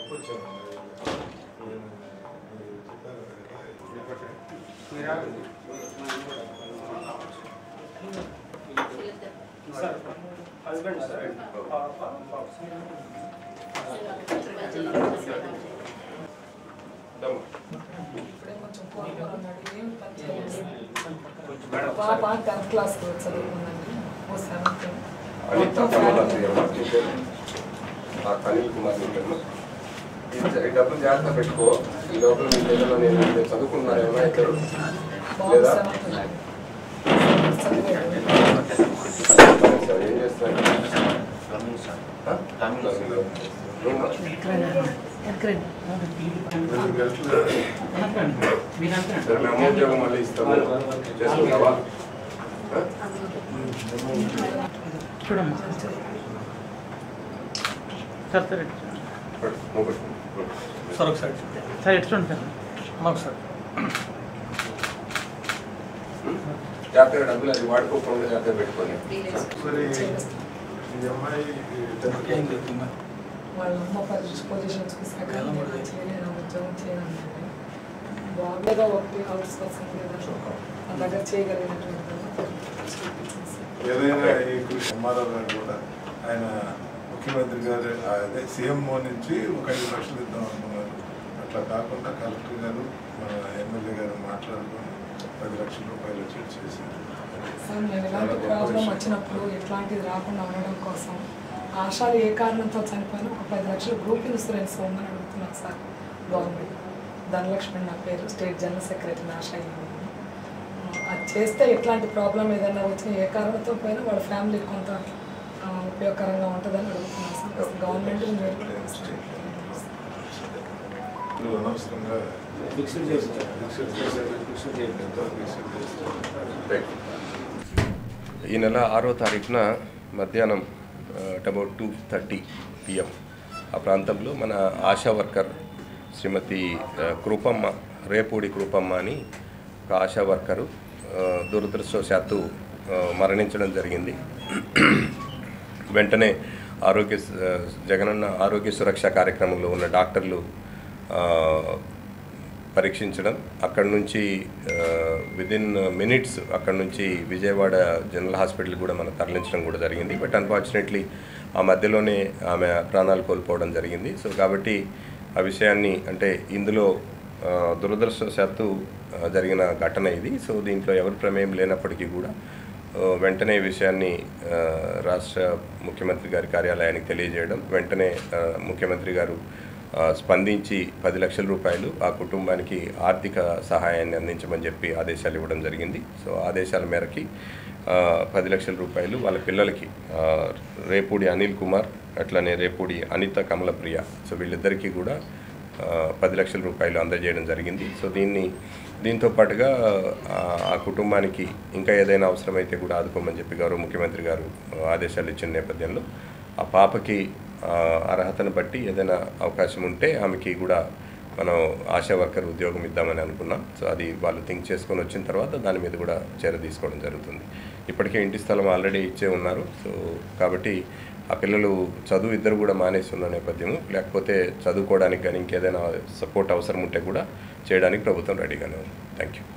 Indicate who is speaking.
Speaker 1: చెప్పొచ్చాను నేను మీరు చెప్పారు కదా
Speaker 2: సార్ హస్బెండ్ సార్ పాప పాప
Speaker 3: ఇప్పుడే కొంచెం కోరుకుని ఉన్నాడు ఏం పని చేయలేదు. పాప టెన్త్ క్లాస్ చదువుకుందండి ఓ సెవెంత్
Speaker 4: అనిత కమలాసి గారు చెప్పారు ఆ అనిల్ కుమార్ చెప్పారు ఈ డబ్బులు జాగ్రత్త పెట్టుకో ఈ లోపల మీ పిల్లలు నేను నేను చదువుకున్నా ఏమైనా ఇద్దరు
Speaker 3: బాబు
Speaker 4: లేదా
Speaker 3: సెవెంత్ చదివాడు
Speaker 4: సరే, ఏం చేస్తారు ఆ? నువ్వు సరే మేము ఉద్యోగం మళ్ళీ ఇస్తాము చేసుకుంటావా ఆ?
Speaker 5: చూడమ్మా సార్ సార్ ఇటు
Speaker 4: పడు, నువ్వు పడు.
Speaker 2: సార్ ఒకసారి
Speaker 5: సార్ ఎటు చూడండి సార్
Speaker 2: మాకు సార్
Speaker 4: జాగ్రత్తగా డబ్బులు అది వాడుకోకుండా జాగ్రత్తగా పెట్టుకోండి
Speaker 1: మరి ఈ అమ్మాయి టెన్త్
Speaker 2: ఏం చెప్తున్నా
Speaker 3: వాళ్ళ అమ్మ పరిస్థితి పొజిషన్స్కి సగం చేయలేను ఉద్యోగం చేయను బాగా ఒకటి హౌస్ కోసం నా దగ్గర చేయగలిగినటువంటి
Speaker 1: ఏదైనా ఈ కృషి ఎంఆర్ఆర్ గారు కూడా ఆయన ముఖ్యమంత్రి గారు అదే సీఎంఓ నుంచి ఒక ఐదు లక్షలు ఇద్దాం అనుకున్నారు అట్లా కాకుండా కలెక్టర్ గారు మన ఎమ్మెల్యే గారు మాట్లాడుకొని పది లక్షల రూపాయలు వచ్చి చేశారు
Speaker 3: సార్ నేను ఇలాంటి ప్రాబ్లం వచ్చినప్పుడు ఇట్లాంటిది రాకుండా ఉండడం కోసం ఆశాలు ఏ కారణంతో చనిపోయినా ఒక పది లక్షలు గ్రూప్ ఇన్సూరెన్స్ ఉందని అడుగుతున్నాను సార్ గవర్నమెంట్ ధనలక్ష్మి నా పేరు state general secretary Asha union. అది చేస్తే ఎట్లాంటి ప్రాబ్లం ఏదైనా వచ్చినా ఏ కారణంతో పోయినా వాళ్ళ ఫ్యామిలీకి కొంత ఆ, ఉపయోగకరంగా ఉంటుందని అడుగుతున్నాను సార్ గవర్నమెంట్
Speaker 1: ఇప్పుడు అనవసరంగా
Speaker 2: ఫిక్స్డ్ చేసి
Speaker 1: ఫిక్స్డ్ చేశారు ఫిక్స్డ్ చేయడంతో ఫిక్స్డ్ చేస్తారు
Speaker 4: రైట్. ఈ నెల ఆరో తారీఖున మధ్యాహ్నం అబౌట్ టూ థర్టీ పిఎం ఆ ప్రాంతంలో మన ఆశా వర్కర్ శ్రీమతి ఆ, కృపమ్మ రేపూడి కృపమ్మ అని ఒక ఆశా వర్కరు ఆ, దురదృష్టవశాత్తు ఆ, మరణించడం జరిగింది వెంటనే ఆరోగ్య స- జగనన్న ఆరోగ్య సురక్ష కార్యక్రమంలో ఉన్న డాక్టర్లు ఆ, పరీక్షించడం అక్కడ నుంచి విదిన్ మినిట్స్ అక్కడ నుంచి విజయవాడ జనరల్ హాస్పిటల్ కూడా మనం తరలించడం కూడా జరిగింది బట్ అన్ఫార్చునేట్లీ ఆ మధ్యలోనే ఆమె ప్రాణాలు కోల్పోవడం జరిగింది సో కాబట్టి ఆ విషయాన్ని అంటే ఇందులో ఆ, దురదృష్టవశాత్తు ఆ, జరిగిన ఘటన ఇది సో దీంట్లో ఎవరి ప్రమేయం లేనప్పటికీ కూడా ఆ, వెంటనే ఈ విషయాన్ని ఆ, రాష్ట్ర ముఖ్యమంత్రి గారి కార్యాలయానికి తెలియజేయడం వెంటనే ఆ, ముఖ్యమంత్రి గారు ఆ, స్పందించి పది లక్షల రూపాయలు ఆ కుటుంబానికి ఆర్థిక సహాయాన్ని అందించమని చెప్పి ఆదేశాలు ఇవ్వడం జరిగింది సో ఆదేశాల మేరకి ఆ, పది లక్షల రూపాయలు వాళ్ళ పిల్లలకి ఆ, రేపూడి అనిల్ కుమార్ అట్లనే రేపూడి అనిత కమలప్రియ సో వీళ్ళిద్దరికీ కూడా ఆ, పది లక్షల రూపాయలు అందజేయడం జరిగింది సో దీన్ని దీంతో పాటుగా ఆ, ఆ కుటుంబానికి ఇంకా ఏదైనా అవసరమైతే కూడా ఆదుకోమని చెప్పి గౌరవ ముఖ్యమంత్రి గారు ఆ, ఆదేశాలు ఇచ్చిన నేపథ్యంలో ఆ పాపకి ఆ, అర్హతను బట్టి ఏదైనా అవకాశం ఉంటే ఆమెకి కూడా మనం ఆశా వర్కర్ ఉద్యోగం ఇద్దామని అనుకున్నాం సో అది వాళ్ళు థింక్ చేసుకొని వచ్చిన తర్వాత దాని మీద కూడా చర్య తీసుకోవడం జరుగుతుంది ఇప్పటికే ఇంటి స్థలం ఆల్రెడీ ఇచ్చే ఉన్నారు సో కాబట్టి ఆ పిల్లలు చదువు ఇద్దరు కూడా మానేసి ఉన్న నేపథ్యము లేకపోతే చదువుకోవడానికి కానీ ఇంకేదైనా సపోర్ట్ అవసరం ఉంటే కూడా చేయడానికి ప్రభుత్వం రెడీగానే ఉంది థ్యాంక్ యూ